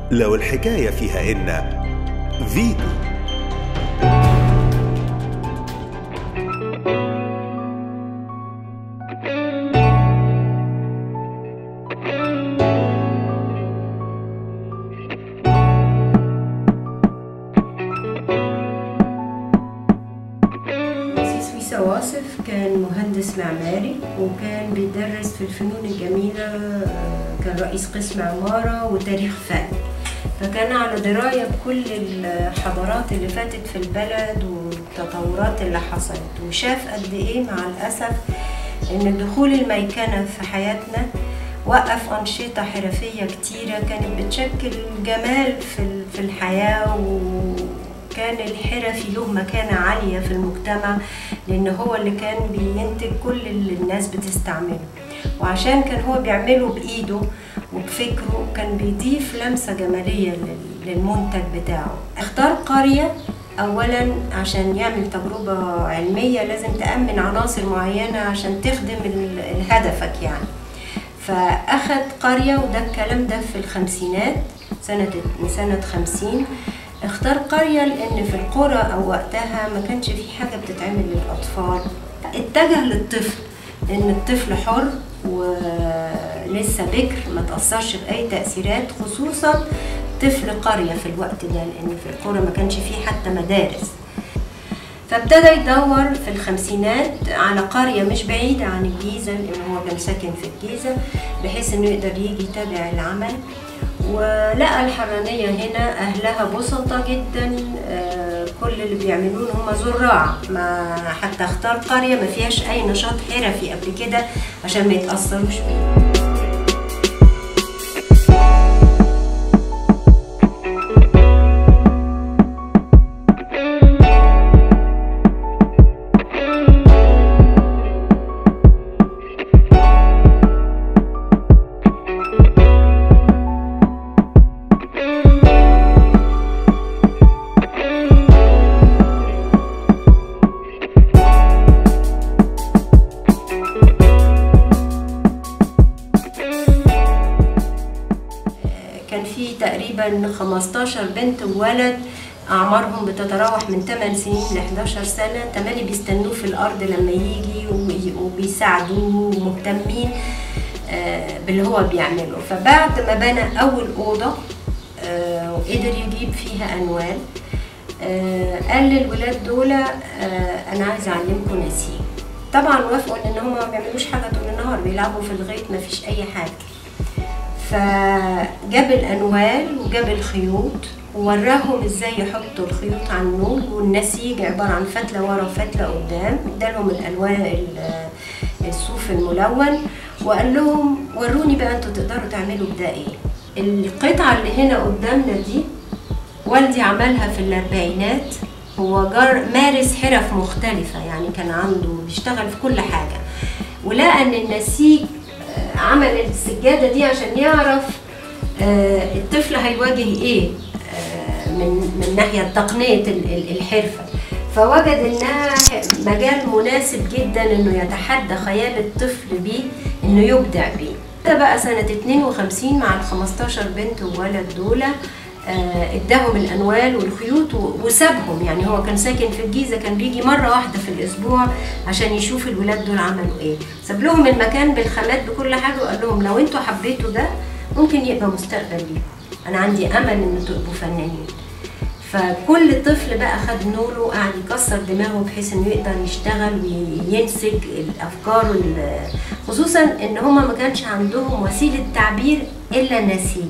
لو الحكاية فيها إن فيتو سيس ويسا واصف كان مهندس معماري وكان بيدرس في الفنون الجميلة آه، كان رئيس قسم عمارة وتاريخ فن فكان على دراية بكل الحضارات اللي فاتت في البلد والتطورات اللي حصلت وشاف قد ايه مع الأسف ان دخول الميكنة في حياتنا وقف أنشطة حرفية كتيرة كانت بتشكل جمال في ال- في الحياة وكان الحرفي له مكانة عالية في المجتمع لأن هو اللي كان بينتج كل اللي الناس بتستعمله وعشان كان هو بيعمله بإيده وبفكره كان بيضيف لمسة جمالية لل- للمنتج بتاعه اختار قرية أولا عشان يعمل تجربة علمية لازم تأمن عناصر معينة عشان تخدم ال- هدفك يعني فأخد قرية وده الكلام ده في الخمسينات سنة سنة خمسين اختار قرية لأن في القرى أو وقتها ما كانش في حاجة بتتعمل للأطفال اتجه للطفل لأن الطفل حر ولسه بكر ما تأثرش بأي تأثيرات خصوصا طفل قرية في الوقت ده لأن في القرى ما كانش فيه حتى مدارس فابتدى يدور في الخمسينات على قرية مش بعيدة عن الجيزة لأن هو كان ساكن في الجيزة بحيث إنه يقدر يجي يتابع العمل ولقى الحرانية هنا أهلها بسطة جدا آه، كل اللي بيعملوه إن هم زراع ما حتى اختار قرية ما فيهاش أي نشاط حرفي قبل كده عشان ما يتأثروش بيه كان في تقريبا 15 بنت وولد اعمارهم بتتراوح من 8 سنين ل 11 سنه تملي بيستنوه في الارض لما يجي وبي- وبيساعدوه ومهتمين آه، باللي هو بيعمله فبعد ما بنى اول اوضه آه، وقدر يجيب فيها انوال آه، قال للولاد دول آه، انا عايز اعلمكم نسيج طبعا وافقوا ان هم ما بيعملوش حاجه طول النهار بيلعبوا في الغيط ما فيش اي حاجه فجاب الانوال وجاب الخيوط ووراهم ازاي يحطوا الخيوط على النول والنسيج عباره عن فتله ورا وفتله قدام ادالهم الالوان ال- الصوف الملون وقال لهم وروني بقى انتوا تقدروا تعملوا بده ايه القطعه اللي هنا قدامنا دي والدي عملها في الاربعينات هو جار مارس حرف مختلفة يعني كان عنده بيشتغل في كل حاجة ولقى ان النسيج آه، عمل السجادة دي عشان يعرف آه، الطفل هيواجه ايه آه، من من ناحية تقنية ال- ال- الحرفة فوجد انها مجال مناسب جدا انه يتحدى خيال الطفل بيه انه يبدع بيه ده بقى سنة 52 مع ال 15 بنت وولد دول آه، اداهم الانوال والخيوط و- وسابهم يعني هو كان ساكن في الجيزه كان بيجي مره واحده في الاسبوع عشان يشوف الولاد دول عملوا ايه ساب لهم المكان بالخامات بكل حاجه وقال لهم لو انتوا حبيتوا ده ممكن يبقى مستقبل ليكم انا عندي امل ان تبقوا فنانين فكل طفل بقى خد نوله قعد يكسر دماغه بحيث انه يقدر يشتغل وينسج الافكار وال- خصوصا ان هما ما كانش عندهم وسيله تعبير الا النسيج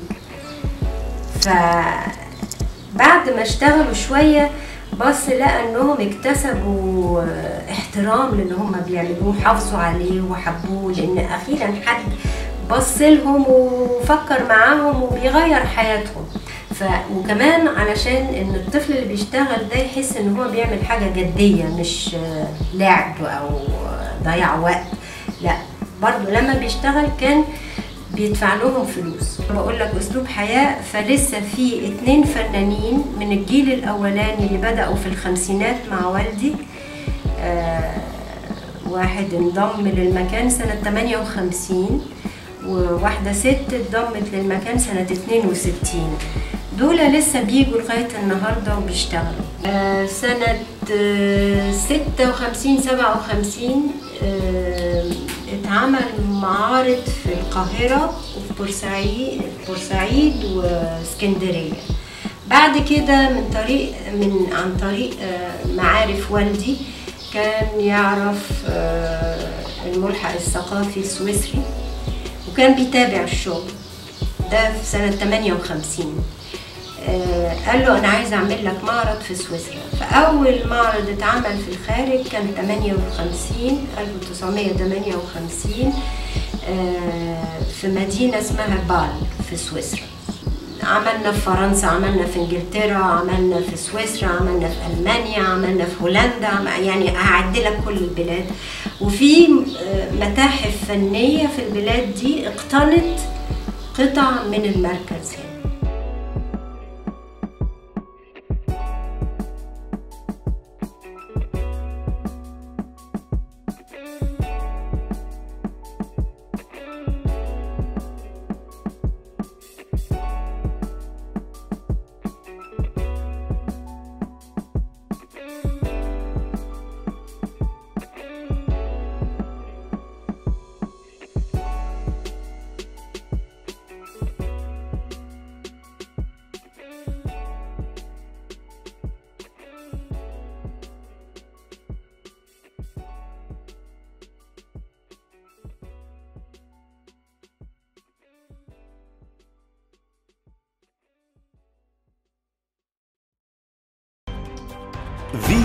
فبعد ما اشتغلوا شوية بص لقى انهم اكتسبوا احترام للي هم بيعملوه حافظوا عليه وحبوه لان اخيرا حد بص لهم وفكر معاهم وبيغير حياتهم ف... وكمان علشان ان الطفل اللي بيشتغل ده يحس ان هو بيعمل حاجة جدية مش آه، لعب او ضياع وقت لا برضه لما بيشتغل كان بيدفع لهم فلوس بقول لك اسلوب حياه فلسه في اتنين فنانين من الجيل الاولاني اللي بداوا في الخمسينات مع والدي آه واحد انضم للمكان سنه 58 وواحدة ست اتضمت للمكان سنة 62 دول لسه بيجوا لغاية النهاردة وبيشتغلوا آه، سنة آه، 56 57 آه، اتعمل معارض في القاهرة وفي بورسعيد بورسعيد واسكندرية بعد كده من طريق من عن طريق آه، معارف والدي كان يعرف آه، الملحق الثقافي السويسري وكان بيتابع الشغل ده في سنة 58 آه، قال له أنا عايز أعمل لك معرض في سويسرا فأول معرض اتعمل في الخارج كان 58 1958 آه، في مدينة اسمها بال في سويسرا عملنا في فرنسا عملنا في انجلترا عملنا في سويسرا عملنا في المانيا عملنا في هولندا عم- يعني هعد لك كل البلاد وفي آه، متاحف فنيه في البلاد دي اقتنت قطع من المركز هنا فيتو